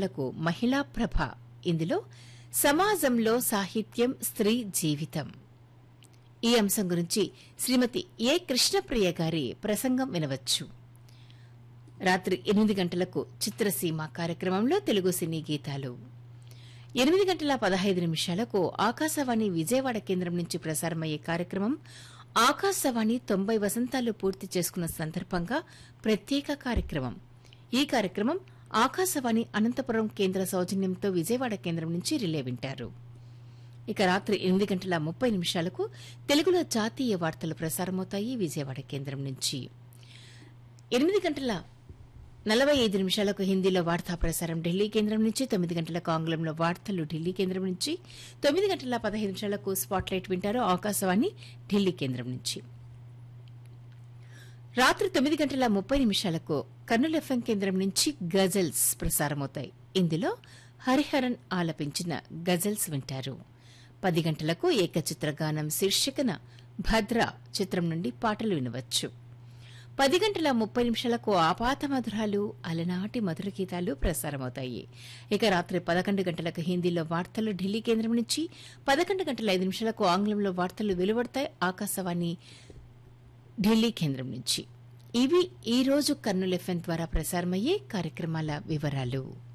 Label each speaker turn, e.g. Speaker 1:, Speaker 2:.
Speaker 1: గంటలకు మహిళా ప్రభ ఇందులో సమాజంలో సాహిత్యం స్త్రీ జీవితం ఈ అంశం గురించి శ్రీమతి ఏ కృష్ణప్రియ గారి ప్రసంగం వినవచ్చు రాత్రి ఎనిమిది గంటలకు చిత్రసీమ కార్యక్రమంలో తెలుగు సినీ గీతాలు ఎనిమిది గంటల పదహైదు నిమిషాలకు ఆకాశవాణి విజయవాడ కేంద్రం నుంచి ప్రసారమయ్యే కార్యక్రమం ఆకాశవాణి తొంభై వసంతాలు పూర్తి చేసుకున్న సందర్భంగా ప్రత్యేక కార్యక్రమం ఈ కార్యక్రమం ఆకాశవాణి అనంతపురం కేంద్ర సౌజన్యంతో విజయవాడ కేంద్రం నుంచి రిలే వింటారు ఇక రాత్రి ఎనిమిది గంటల ముప్పై నిమిషాలకు తెలుగులో జాతీయ వార్తలు ప్రసారమవుతాయి విజయవాడ కేంద్రం నుంచి ఎనిమిది గంటల నలభై ఐదు నిమిషాలకు హిందీలో వార్తా ప్రసారం ఢిల్లీ కేంద్రం నుంచి తొమ్మిది గంటలకు ఆంగ్లంలో వార్తలు ఢిల్లీ కేంద్రం నుంచి తొమ్మిది గంటల పదహైదు నిమిషాలకు స్పాట్లైట్ వింటారు ఆకాశవాణి ఢిల్లీ కేంద్రం నుంచి రాత్రి తొమ్మిది గంటల ముప్పై నిమిషాలకు కర్నూలు ఎఫ్ఎం కేంద్రం నుంచి గజల్స్ ప్రసారమవుతాయి ఇందులో హరిహరన్ ఆలపించిన గజల్స్ వింటారు పది గంటలకు ఏకచిత్ర గానం శీర్షికన భద్ర చిత్రం నుండి పాటలు వినవచ్చు పది గంటల ముప్పై నిమిషాలకు ఆపాత మధురాలు అలనాటి మధుర గీతాలు ప్రసారమవుతాయి ఇక రాత్రి పదకొండు గంటలకు హిందీలో వార్తలు ఢిల్లీ కేంద్రం నుంచి పదకొండు గంటల ఐదు నిమిషాలకు ఆంగ్లంలో వార్తలు వెలువడతాయి ఆకాశవాణి ఢిల్లీ కేంద్రం నుంచి ఇవి ఈ రోజు కర్నూలు ఎఫ్ఎం ద్వారా ప్రసారమయ్యే కార్యక్రమాల వివరాలు